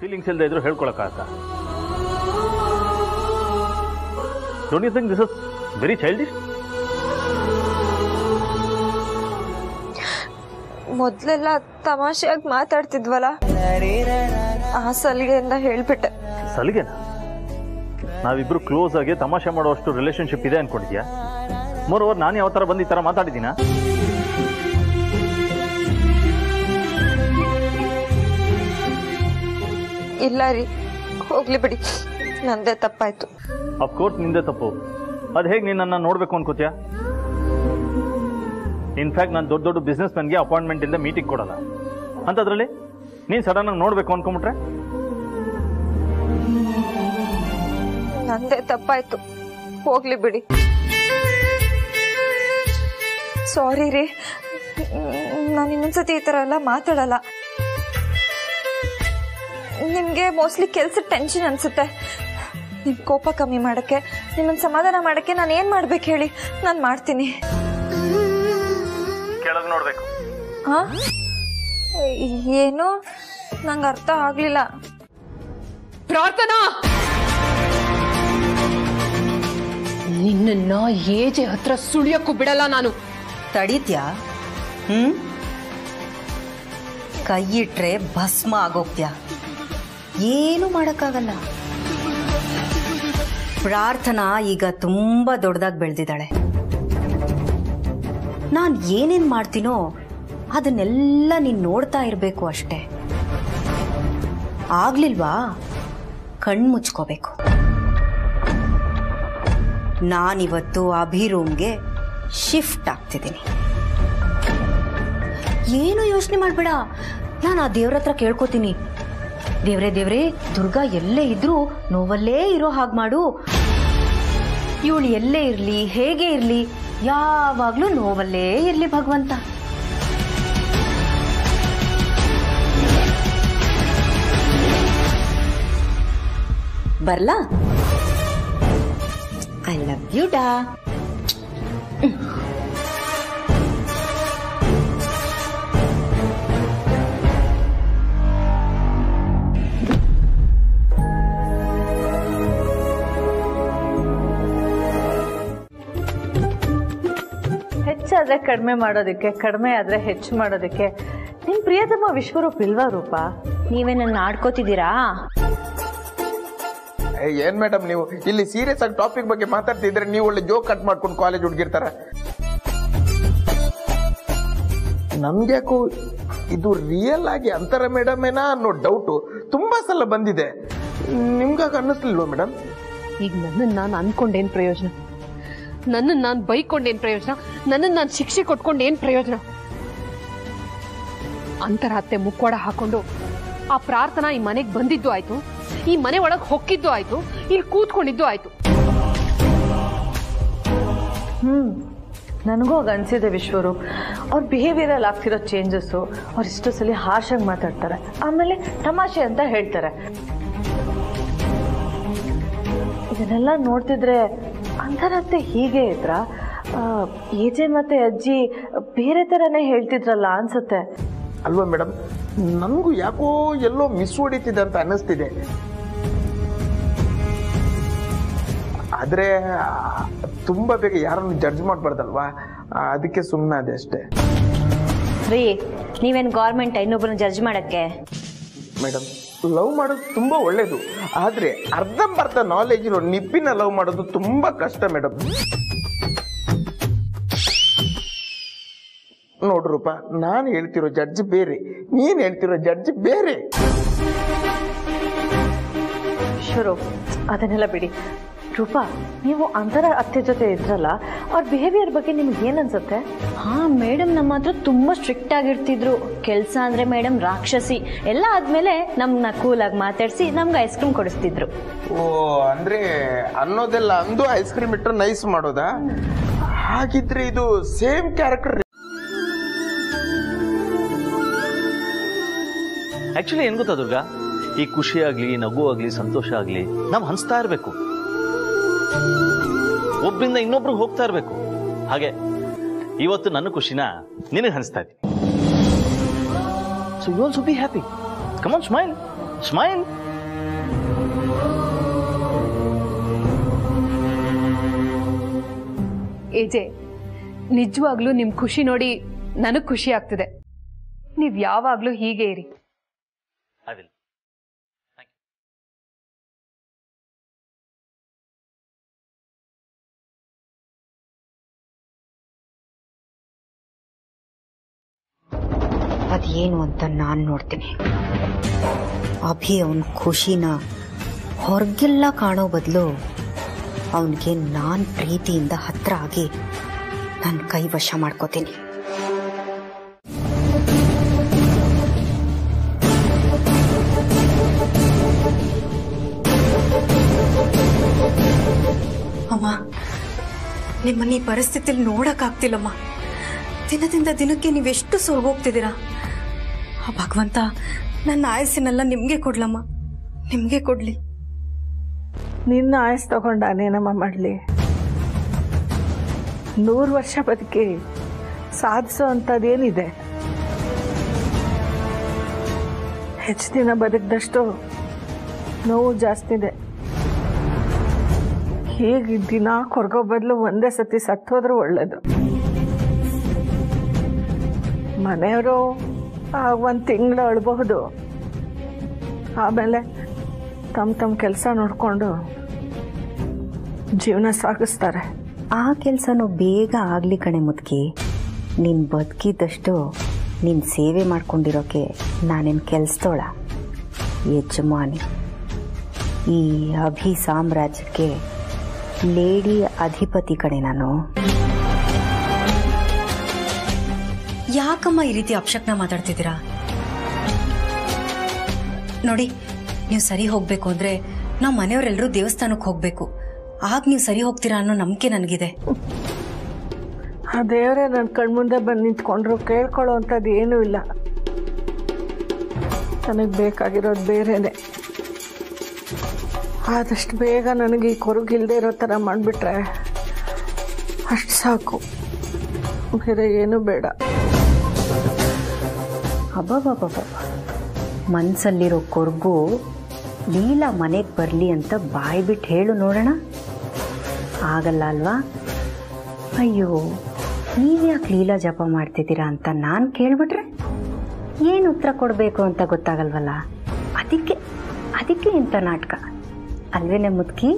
feelings ಇಲ್ಲದೆ ಇದ್ರು ಹೇಳ್ಕೊಳಕ್ಕಾಗತ್ತಾ don't you think this is very childish ಮೊದ್ಲೆಲ್ಲ ತಮಾಷೆಯಾಗಿ ಮಾತಾಡ್ತಿದ್ವಲ್ಲ ಆ ಸಲಿಗೆಯಿಂದ ಹೇಳ್ಬಿಟ್ಟೆ ಸಲಿಗೆನ ನಾವಿಬ್ರು ಕ್ಲೋಸ್ ಆಗಿ ತಮಾಷೆ ಮಾಡುವಷ್ಟು ರಿಲೇಶನ್ಶಿಪ್ ಇದೆ ಅನ್ಕೊಂಡಿದ್ಯಾ ಮೋರ್ ಓವರ್ ನಾನು ಯಾವ ಥರ ಬಂದು ಈ ಥರ ಮಾತಾಡಿದ್ದೀನಾ ಇಲ್ಲ ರೀ ಹೋಗ್ಲಿ ಬಿಡಿ ನಂದೇ ತಪ್ಪಾಯ್ತು ಅಫ್ಕೋರ್ಸ್ ನಿಂದೆ ತಪ್ಪು ಅದು ಹೇಗೆ ನಿನ್ನನ್ನು ನೋಡಬೇಕು ಅನ್ಕೋತ್ಯಾ ಇನ್ಫ್ಯಾಕ್ಟ್ ನಾನು ದೊಡ್ಡ ದೊಡ್ಡ ಬಿಸ್ನೆಸ್ ನನಗೆ ಅಪಾಯಿಂಟ್ಮೆಂಟ್ ಇಂದ ಮೀಟಿಂಗ್ ಕೊಡಲ್ಲ ಅಂಥದ್ರಲ್ಲಿ ನೀನು ಸಡನ್ ಆಗಿ ನೋಡಬೇಕು ಅನ್ಕೊಂಬಿಟ್ರೆ ನಂದೇ ತಪ್ಪಾಯ್ತು ಹೋಗ್ಲಿ ಬಿಡಿ ಸಾರಿ ರೀ ನಾನು ಇನ್ನೊಂದ್ಸತಿ ಈ ಥರ ಎಲ್ಲ ಮಾತಾಡಲ್ಲ ನಿಮಗೆ ಮೋಸ್ಟ್ಲಿ ಕೆಲ್ಸದ ಟೆನ್ಷನ್ ಅನ್ಸುತ್ತೆ ನಿಮ್ಮ ಕೋಪ ಕಮ್ಮಿ ಮಾಡೋಕ್ಕೆ ನಿಮ್ಮನ್ನು ಸಮಾಧಾನ ಮಾಡೋಕ್ಕೆ ನಾನು ಏನು ಮಾಡ್ಬೇಕು ಹೇಳಿ ನಾನು ಮಾಡ್ತೀನಿ ಕೆಳಗೆ ನೋಡಬೇಕು ಹಾ ಏನು ನಂಗೆ ಅರ್ಥ ಆಗಲಿಲ್ಲ ಪ್ರಾರ್ಥನಾ ನಿನ್ನ ಏಜೆ ಹತ್ರ ಸುಳಿಯಕ್ಕೂ ಬಿಡಲ್ಲ ನಾನು ತಡೀತ್ಯಾ ಹ್ಮ್ ಕೈ ಇಟ್ರೆ ಭಸ್ಮ ಆಗೋಗ್ತ್ಯಾ ಏನು ಮಾಡಕ್ಕಾಗಲ್ಲ ಪ್ರಾರ್ಥನಾ ಈಗ ತುಂಬಾ ದೊಡ್ಡದಾಗಿ ಬೆಳೆದಿದ್ದಾಳೆ ನಾನು ಏನೇನ್ ಮಾಡ್ತೀನೋ ಅದನ್ನೆಲ್ಲ ನೀನ್ ನೋಡ್ತಾ ಇರಬೇಕು ಅಷ್ಟೇ ಆಗ್ಲಿಲ್ವಾ ಕಣ್ಣು ಮುಚ್ಕೋಬೇಕು ನಾನಿವತ್ತು ಅಭಿ ರೂಮ್ಗೆ ಶಿಫ್ಟ್ ಆಗ್ತಿದ್ದೀನಿ ಏನು ಯೋಚನೆ ಮಾಡಬೇಡ ನಾನು ಆ ದೇವ್ರ ಹತ್ರ ಕೇಳ್ಕೊತೀನಿ ದೇವ್ರೇ ದೇವ್ರೇ ದುರ್ಗಾ ಎಲ್ಲೇ ಇದ್ರೂ ನೋವಲ್ಲೇ ಇರೋ ಹಾಗೆ ಮಾಡು ಇವಳು ಎಲ್ಲೇ ಇರಲಿ ಹೇಗೆ ಇರಲಿ ಯಾವಾಗಲೂ ನೋವಲ್ಲೇ ಇರಲಿ ಭಗವಂತ ಬರ್ಲಾ ಐ ಲವ್ ಯು ಡಾ ಹೆಚ್ಚಾದ್ರೆ ಕಡಿಮೆ ಮಾಡೋದಕ್ಕೆ ಕಡಿಮೆ ಆದ್ರೆ ಹೆಚ್ಚು ಮಾಡೋದಕ್ಕೆ ನಿಮ್ ಪ್ರಿಯತಮ ವಿಶ್ವರೂಪ್ ಇಲ್ವಾ ರೂಪ ನೀವೇ ನನ್ನ ಆಡ್ಕೋತಿದ್ದೀರಾ ಏ, ಏನ್ ಮೇಡಮ್ ನೀವು ಇಲ್ಲಿ ಸೀರಿಯಸ್ ಆಗಿ ಟಾಪಿಕ್ ಬಗ್ಗೆ ಮಾತಾಡ್ತಿದ್ರೆ ನೀವು ಒಳ್ಳೆ ಜೋಕ್ ಕಟ್ ಮಾಡ್ಕೊಂಡು ಕಾಲೇಜ್ ಹುಡುಗಿರ್ತಾರ ನಮ್ಗ್ಯಾಕೋ ಇದು ರಿಯಲ್ ಆಗಿ ಅಂತರ ಮೇಡಮ್ ಏನಾ ಅನ್ನೋ ಡೌಟು ತುಂಬಾ ಸಲ ಬಂದಿದೆ ನಿಮ್ಗಾಗ ಅನ್ನಿಸ್ಲಿಲ್ವಾ ಮೇಡಮ್ ಈಗ ನನ್ನನ್ನು ನಾನು ಅನ್ಕೊಂಡೇನ್ ಪ್ರಯೋಜನ ನನ್ನನ್ನು ನಾನು ಬೈಕೊಂಡೇನ್ ಪ್ರಯೋಜನ ನನ್ನನ್ನು ನಾನು ಶಿಕ್ಷೆ ಕೊಟ್ಕೊಂಡು ಏನ್ ಪ್ರಯೋಜನ ಅಂತರಹತ್ತೆ ಮುಕ್ಕೋಡ ಹಾಕೊಂಡು ಆ ಪ್ರಾರ್ಥನಾ ಈ ಮನೆಗೆ ಬಂದಿದ್ದು ಆಯ್ತು ಈ ಮನೆ ಒಳಗೆ ಹೊಕ್ಕಿದ್ದು ಆಯ್ತು ಇಲ್ಲಿ ಕೂತ್ಕೊಂಡಿದ್ದು ಆಯ್ತು ಹ್ಮ್ ನನಗೂ ಆಗ ಅನ್ಸಿದೆ ವಿಶ್ವರೂಪ್ ಅವ್ರ ಬಿಹೇವಿಯರಲ್ಲಿ ಆಗ್ತಿರೋ ಚೇಂಜಸ್ಸು ಅವ್ರು ಇಷ್ಟು ಸಲ ಹಾರ್ಷಾಗಿ ಮಾತಾಡ್ತಾರೆ ಆಮೇಲೆ ತಮಾಷೆ ಅಂತ ಹೇಳ್ತಾರೆ ಇದನ್ನೆಲ್ಲ ನೋಡ್ತಿದ್ರೆ ಅಂತರತ್ತೆ ಹೀಗೆ ಇದ್ರ ಏಜೆ ಮತ್ತೆ ಅಜ್ಜಿ ಬೇರೆ ಥರನೇ ಹೇಳ್ತಿದ್ರಲ್ಲ ಅನ್ಸುತ್ತೆ ಅಲ್ವಾ ಮೇಡಮ್ ನನಗೂ ಯಾಕೋ ಎಲ್ಲೋ ಮಿಸ್ ಹೊಡಿತಿದೆ ಅಂತ ಅನ್ನಿಸ್ತಿದೆ ಆದ್ರೆ ಆ, ತುಂಬಾ ಬೇಗ ಯಾರನ್ನು ಜಡ್ಜ್ ಮಾಡ್ಬಾರ್ದಲ್ವಾ ಆ, ಅದಕ್ಕೆ ಸುಮ್ಮನೆ ಅಷ್ಟೇ ರೀ ನೀವೇನು ಗೌರ್ಮೆಂಟ್ ಇನ್ನೊಬ್ಬರನ್ನ ಜಡ್ಜ್ ಮಾಡಕ್ಕೆ ಮೇಡಮ್ ಲವ್ ಮಾಡೋದು ತುಂಬಾ ಒಳ್ಳೇದು ಆದ್ರೆ ಅರ್ಧಂಬರ್ಧ ನಾಲೆಜ್ ಇರೋ ನಿಪ್ಪಿನ ಲವ್ ಮಾಡೋದು ತುಂಬಾ ಕಷ್ಟ ಮೇಡಮ್ ನೋಡ್ರೂಪ ನಾನು ಹೇಳ್ತಿರೋ ಜಡ್ಜ್ ಬೇರೆ ನೀನ್ ಹೇಳ್ತಿರೋ ಜಡ್ಜ್ ಬೇರೆ ಶುರು ಅದನ್ನೆಲ್ಲ ಬಿಡಿ ರೂಪಾ ನೀವು ಅಂತರ ಅತ್ತೆ ಜೊತೆ ಇದ್ರಲ್ಲ ಅವ್ರ ಬಿಹೇವಿಯರ್ ಬಗ್ಗೆ ನಿಮ್ಗೆ ಏನ್ ಅನ್ಸುತ್ತೆ ಹಾ ಮೇಡಮ್ ನಮ್ಮ ಹತ್ರ ತುಂಬಾ ಸ್ಟ್ರಿಕ್ಟ್ ಆಗಿರ್ತಿದ್ರು ಕೆಲಸ ಅಂದ್ರೆ ಮೇಡಮ್ ರಾಕ್ಷಸಿ ಎಲ್ಲ ಆದ್ಮೇಲೆ ನಮ್ನ ಕೂಲಾಗಿ ಮಾತಾಡಿಸಿ ನಮ್ಗೆ ಐಸ್ ಕ್ರೀಮ್ ಕೊಡಿಸ್ತಿದ್ರು ಓ ಅಂದ್ರೆ ಅನ್ನೋದೆಲ್ಲ ಅಂದು ಐಸ್ ಕ್ರೀಮ್ ಇಟ್ಟರೆ ನೈಸ್ ಮಾಡೋದಾ ಹಾಗಿದ್ರೆ ಇದು ಸೇಮ್ ಕ್ಯಾರೆಕ್ಟರ್ ಆಕ್ಚುಲಿ ಏನ್ ಗೊತ್ತಾ ದುರ್ಗಾ ಈ ಖುಷಿ ಆಗ್ಲಿ ನಗು ಆಗ್ಲಿ ಸಂತೋಷ ಆಗ್ಲಿ ನಾವು ಹಂಚ್ತಾ ಇರಬೇಕು ಒಬ್ಬರಿಂದ ಇನ್ನೊಬ್ರಿಗೆ ಹೋಗ್ತಾ ಇರಬೇಕು ಹಾಗೆ ಇವತ್ತು ನನ್ನ ಖುಷಿನ ನಿನಗೆ ಹಂಚ್ತಾ ಇದ್ದೀನಿ so you also be happy come on smile smile ಏಜೆ ನಿಜವಾಗ್ಲೂ ನಿಮ್ ಖುಷಿ ನೋಡಿ ನನಗ್ ಖುಷಿ ಆಗ್ತಿದೆ ನೀವ್ ಯಾವಾಗ್ಲೂ ಹೀಗೆ ಇರಿ ಐ ವಿಲ್ ಅದೇನು ಅಂತ ನಾನು ನೋಡ್ತೀನಿ ಅಭಿ ಅವನ ಖುಷಿನ ಹೊರಗೆಲ್ಲ ಕಾಣೋ ಬದಲು ಅವನಿಗೆ ನಾನು ಪ್ರೀತಿಯಿಂದ ಹತ್ರ ಆಗಿ ನನ್ನ ಕೈ ವಶ ಮಾಡ್ಕೋತೀನಿ ಅಮ್ಮ ನಿಮ್ಮನ್ನ ಈ ಪರಿಸ್ಥಿತಿಲಿ ನೋಡಕ್ಕಾಗ್ತಿಲ್ಲಮ್ಮ ದಿನದಿಂದ ದಿನಕ್ಕೆ ನೀವೆಷ್ಟು ಸೊರ್ಗೋಗ್ತಿದ್ದೀರಾ ಆ ಭಗವಂತ ನನ್ನ ಆಯಸ್ಸಿನೆಲ್ಲ ನಿಮ್ಗೆ ಕೊಡ್ಲಮ್ಮ ನಿಮ್ಗೆ ಕೊಡ್ಲಿ ನಿನ್ನ ಆಯಸ್ ತಗೊಂಡಾನೇನಮ್ಮ ಮಾಡಲಿ ನೂರು ವರ್ಷ ಬದುಕಿ ಸಾಧಿಸೋ ಅಂಥದ್ದೇನಿದೆ ಹೆಚ್ಚು ದಿನ ಬದುಕಿದಷ್ಟು ನೋವು ಜಾಸ್ತಿ ಇದೆ ಹೀಗೆ ದಿನ ಕೊರ್ಗೋ ಬದಲು ಒಂದೇ ಸತಿ ಸತ್ತೋದ್ರೂ ಒಳ್ಳೇದು ಮನೆಯವರು ಒಂದು ತಿಂಗಳು ಅಳ್ಬಹುದು ಆಮೇಲೆ ತಮ್ಮ ತಮ್ಮ ಕೆಲಸ ನೋಡಿಕೊಂಡು ಜೀವನ ಸಾಗಿಸ್ತಾರೆ ಆ ಕೆಲಸನೂ ಬೇಗ ಆಗ್ಲಿ ಕಣೆ ಮುದ್ಕಿ ನೀನು ಬದುಕಿದ್ದಷ್ಟು ನೀನು ಸೇವೆ ಮಾಡ್ಕೊಂಡಿರೋಕೆ ನಾನೇನು ಕೆಲ್ಸದೋಳ ಯಜಮಾನಿ ಈ ಅಭಿ ಸಾಮ್ರಾಜ್ಯಕ್ಕೆ ಲೇಡಿ ಅಧಿಪತಿ ಕಣೆ ನಾನು ಯಾಕಮ್ಮ ಈ ರೀತಿ ಅಪಶಕ್ನ ಮಾತಾಡ್ತಿದ್ದೀರಾ ನೋಡಿ ನೀವು ಸರಿ ಹೋಗ್ಬೇಕು ಅಂದ್ರೆ ನಾವು ಮನೆಯವರೆಲ್ಲರೂ ದೇವಸ್ಥಾನಕ್ಕೆ ಹೋಗ್ಬೇಕು ಆಗ ನೀವು ಸರಿ ಹೋಗ್ತೀರಾ ಅನ್ನೋ ನಂಬಿಕೆ ನನಗಿದೆ ಆ ದೇವರೇ ನನ್ನ ಕಣ್ಮುಂದೆ ಬಂದು ನಿಂತ್ಕೊಂಡ್ರು ಕೇಳ್ಕೊಳ್ಳೋ ಅಂಥದ್ದು ಏನೂ ಇಲ್ಲ ನನಗೆ ಬೇಕಾಗಿರೋದು ಬೇರೆನೆ ಆದಷ್ಟು ಬೇಗ ನನಗೆ ಈ ಕೊರಗಿಲ್ದೇ ಇರೋ ಥರ ಮಾಡಿಬಿಟ್ರೆ ಅಷ್ಟು ಸಾಕು ಬೇರೆ ಏನೂ ಬೇಡ ಅಬ್ಬಬ್ಬಬ್ಬ ಮನ್ಸಲ್ಲಿರೋ ಕೊರ್ಗು ಲೀಲಾ ಮನೆಗೆ ಬರಲಿ ಅಂತ ಬಾಯಿ ಬಿಟ್ಟು ಹೇಳು ನೋಡೋಣ ಆಗಲ್ಲ ಅಲ್ವಾ ಅಯ್ಯೋ ನೀವ್ಯಾಕೆ ಲೀಲಾ ಜಪ ಮಾಡ್ತಿದ್ದೀರಾ ಅಂತ ನಾನು ಕೇಳ್ಬಿಟ್ರೆ ಏನು ಉತ್ತರ ಕೊಡಬೇಕು ಅಂತ ಗೊತ್ತಾಗಲ್ವಲ್ಲ ಅದಕ್ಕೆ ಅದಕ್ಕೆ ಇಂಥ ನಾಟಕ ಅಲ್ವೇನೆ ಮುದ್ಕಿ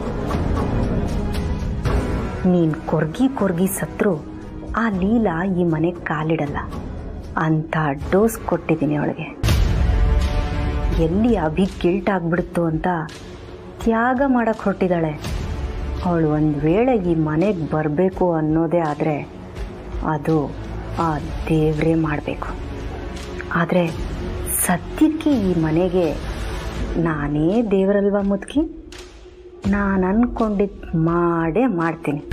ನೀನು ಕೊರ್ಗಿ ಕೊರ್ಗಿ ಸತ್ರು ಆ ಲೀಲಾ ಈ ಮನೆಗೆ ಕಾಲಿಡಲ್ಲ ಅಂತ ಡೋಸ್ ಕೊಟ್ಟಿದ್ದೀನಿ ಅವಳಿಗೆ ಎಲ್ಲಿ ಅಭಿ ಗಿಲ್ಟ್ ಆಗ್ಬಿಡ್ತು ಅಂತ ತ್ಯಾಗ ಮಾಡಕ್ಕೆ ಹೊರಟಿದ್ದಾಳೆ ಅವಳು ಒಂದು ವೇಳೆ ಈ ಮನೆಗೆ ಬರಬೇಕು ಅನ್ನೋದೇ ಆದರೆ ಅದು ಆ ದೇವರೇ ಮಾಡಬೇಕು ಆದರೆ ಸದ್ಯಕ್ಕೆ ಈ ಮನೆಗೆ ನಾನೇ ದೇವರಲ್ವಾ ಮುದುಕಿ ನಾನು ಅಂದ್ಕೊಂಡಿದ್ದು ಮಾಡೇ ಮಾಡ್ತೀನಿ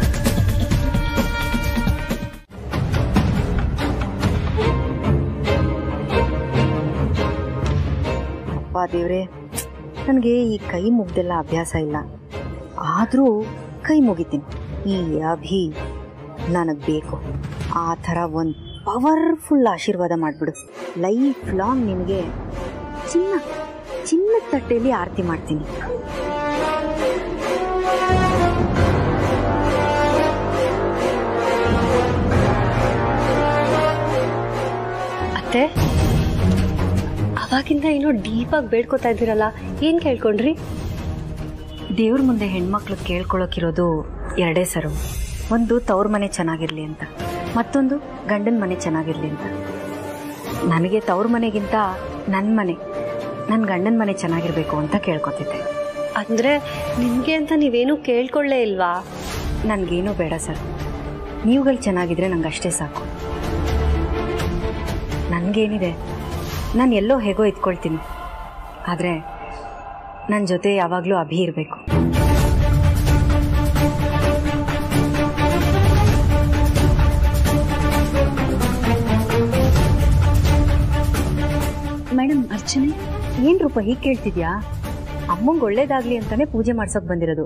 ಅಪ್ಪ ದೇವ್ರೆ ನನಗೆ ಈ ಕೈ ಮುಗ್ದೆಲ್ಲ ಅಭ್ಯಾಸ ಇಲ್ಲ ಆದರೂ ಕೈ ಮುಗಿತೀನಿ ಈ ಅಭಿ ನನಗೆ ಬೇಕು ಆ ಥರ ಒಂದು ಪವರ್ಫುಲ್ ಆಶೀರ್ವಾದ ಮಾಡಿಬಿಡು ಲೈಫ್ ಲಾಂಗ್ ನಿನಗೆ ಚಿನ್ನ ಚಿನ್ನದ ತಟ್ಟೆಯಲ್ಲಿ ಆರತಿ ಮಾಡ್ತೀನಿ ಅತ್ತೆ ಅವಾಗಿಂದ ಏನೋ ಡೀಪ್ ಆಗಿ ಬೇಡ್ಕೋತಾ ಇದ್ದೀರಲ್ಲ ಏನ್ ಕೇಳ್ಕೊಂಡ್ರಿ ದೇವ್ರ ಮುಂದೆ ಹೆಣ್ಮಕ್ಳು ಕೇಳ್ಕೊಳಕಿರೋದು ಎರಡೇ ಸರು ಒಂದು ತವ್ರ ಮನೆ ಚೆನ್ನಾಗಿರ್ಲಿ ಅಂತ ಮತ್ತೊಂದು ಗಂಡನ ಮನೆ ಚೆನ್ನಾಗಿರ್ಲಿ ಅಂತ ನನಗೆ ತವ್ರ ಮನೆಗಿಂತ ನನ್ನ ಮನೆ ನನ್ನ ಗಂಡನ ಮನೆ ಚೆನ್ನಾಗಿರ್ಬೇಕು ಅಂತ ಕೇಳ್ಕೊತಿದ್ದೆ ಅಂದ್ರೆ ನಿಮ್ಗೆ ಅಂತ ನೀವೇನು ಕೇಳ್ಕೊಳ್ಳೇ ಇಲ್ವಾ ನನಗೇನೂ ಬೇಡ ಸರ್ ನೀವುಗಳು ಚೆನ್ನಾಗಿದ್ರೆ ನಂಗೆ ಅಷ್ಟೇ ಸಾಕು ನನಗೇನಿದೆ ನಾನು ಎಲ್ಲೋ ಹೇಗೋ ಇದ್ಕೊಳ್ತೀನಿ ಆದರೆ ನನ್ನ ಜೊತೆ ಯಾವಾಗಲೂ ಅಭಿ ಇರಬೇಕು ಮೇಡಮ್ ಅರ್ಚನೆ ಏನ್ ರೂಪ ಹೀಗೆ ಕೇಳ್ತಿದ್ಯಾ ಅಮ್ಮಂಗೆ ಒಳ್ಳೇದಾಗ್ಲಿ ಅಂತಾನೆ ಪೂಜೆ ಮಾಡ್ಸೋಕ್ ಬಂದಿರೋದು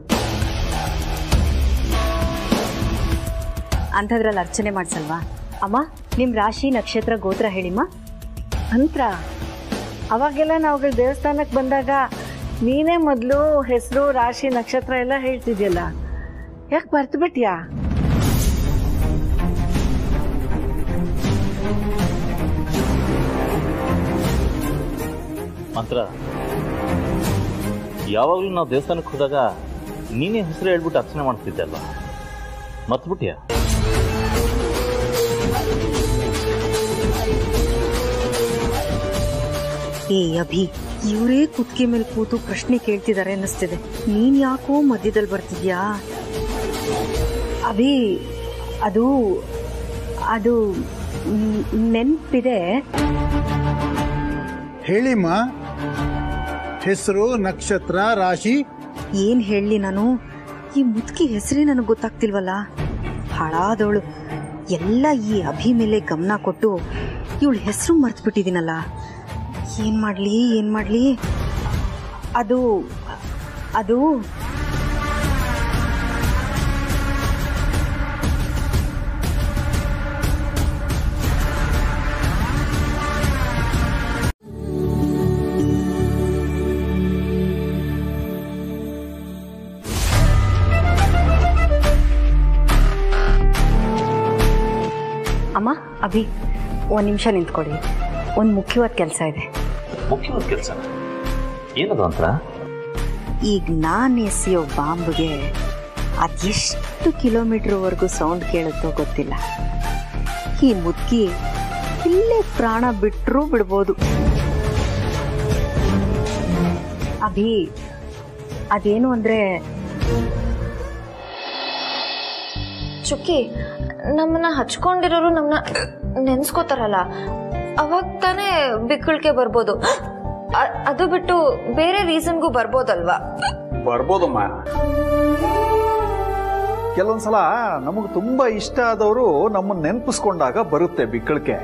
ಅಂಥದ್ರಲ್ಲಿ ಅರ್ಚನೆ ಮಾಡ್ಸಲ್ವಾ ಅಮ್ಮ ನಿಮ್ ರಾಶಿ ನಕ್ಷತ್ರ ಗೋತ್ರ ಹೇಳಿಮ್ಮ ಮಂತ್ರ ಅವಾಗೆಲ್ಲ ನಾವುಗಳು ದೇವಸ್ಥಾನಕ್ಕೆ ಬಂದಾಗ ನೀನೇ ಮೊದಲು ಹೆಸರು ರಾಶಿ ನಕ್ಷತ್ರ ಎಲ್ಲ ಹೇಳ್ತಿದ್ಯಲ್ಲ ಯಾಕೆ ಮರ್ತು ಬಿಟ್ಯಾ ಮಂತ್ರ ಯಾವಾಗಲೂ ನಾವು ದೇವಸ್ಥಾನಕ್ಕೆ ಹೋದಾಗ ನೀನೇ ಹೆಸರು ಹೇಳ್ಬಿಟ್ಟು ಅರ್ಚನೆ ಮಾಡ್ತಿದ್ದೆ ಅಲ್ವಾ ಮತ್ಬಿಟ್ಯಾ ಏ ಅಭಿ ಇವರೇ ಕುತ್ತಿಗೆ ಮೇಲೆ ಕೂತು ಪ್ರಶ್ನೆ ಕೇಳ್ತಿದ್ದಾರೆ ಅನ್ನಿಸ್ತಿದೆ ನೀನ್ ಯಾಕೋ ಮಧ್ಯದಲ್ಲಿ ಬರ್ತಿದ್ಯಾ ಅಭಿ ಅದು ಅದು ನ್- ನೆನ್ಪಿದೆ ಹೇಳಿಮ್ಮ ಹೆಸರು ನಕ್ಷತ್ರ ರಾಶಿ ಏನ್ ಹೇಳಲಿ ನಾನು ಈ ಮುದುಕಿ ಹೆಸರೇ ನನಗೆ ಗೊತ್ತಾಗ್ತಿಲ್ವಲ್ಲ ಹಾಳಾದವಳು ಎಲ್ಲ ಈ ಅಭಿ ಮೇಲೆ ಗಮನ ಕೊಟ್ಟು ಇವಳ ಹೆಸರು ಮರ್ತು ಬಿಟ್ಟಿದ್ದೀನಲ್ಲ ಏನ್ ಮಾಡ್ಲಿ ಏನ್ ಮಾಡ್ಲಿ ಅದು ಅದು ಅಮ್ಮ ಅಭಿ ಒಂದ್ ನಿಮಿಷ ನಿಂತ್ಕೊಳ್ಳಿ ಒಂದು ಮುಖ್ಯವಾದ ಕೆಲಸ ಇದೆ ಮುಖ್ಯವಾದ ಕೆಲಸ ಏನದು ಅಂತ ಈಗ ನಾನು ಎಸೆಯೋ ಬಾಂಬ್ಗೆ ಅದೆಷ್ಟು ಕಿಲೋಮೀಟರ್ವರೆಗೂ ಸೌಂಡ್ ಕೇಳುತ್ತೋ ಗೊತ್ತಿಲ್ಲ ಈ ಮುದ್ಕಿ ಇಲ್ಲೇ ಪ್ರಾಣ ಬಿಟ್ಟರೂ ಬಿಡ್ಬೋದು ಅಭಿ ಅದೇನು ಅಂದ್ರೆ ಚುಕ್ಕಿ ನಮ್ಮನ್ನ ಹಚ್ಕೊಂಡಿರೋರು ನಮ್ಮನ್ನ ನೆನ್ಸ್ಕೋತಾರಲ್ಲ ಅವಾಗ ತಾನೇ ಬಿಕ್ಕಳಿಕೆ ಬರ್ಬೋದು ಅ- ಅದು ಬಿಟ್ಟು ಬೇರೆ ರೀಸನ್ಗೂ ಬರ್ಬೋದಲ್ವಾ ಬರ್ಬೋದಮ್ಮ ಕೆಲವೊಂದ್ಸಲ ನಮಗೆ ತುಂಬಾ ಇಷ್ಟ ಆದವರು ನಮ್ಮನ್ನ ನೆನಪಿಸ್ಕೊಂಡಾಗ ಬರುತ್ತೆ ಬಿಕ್ಕಳಿಕೆ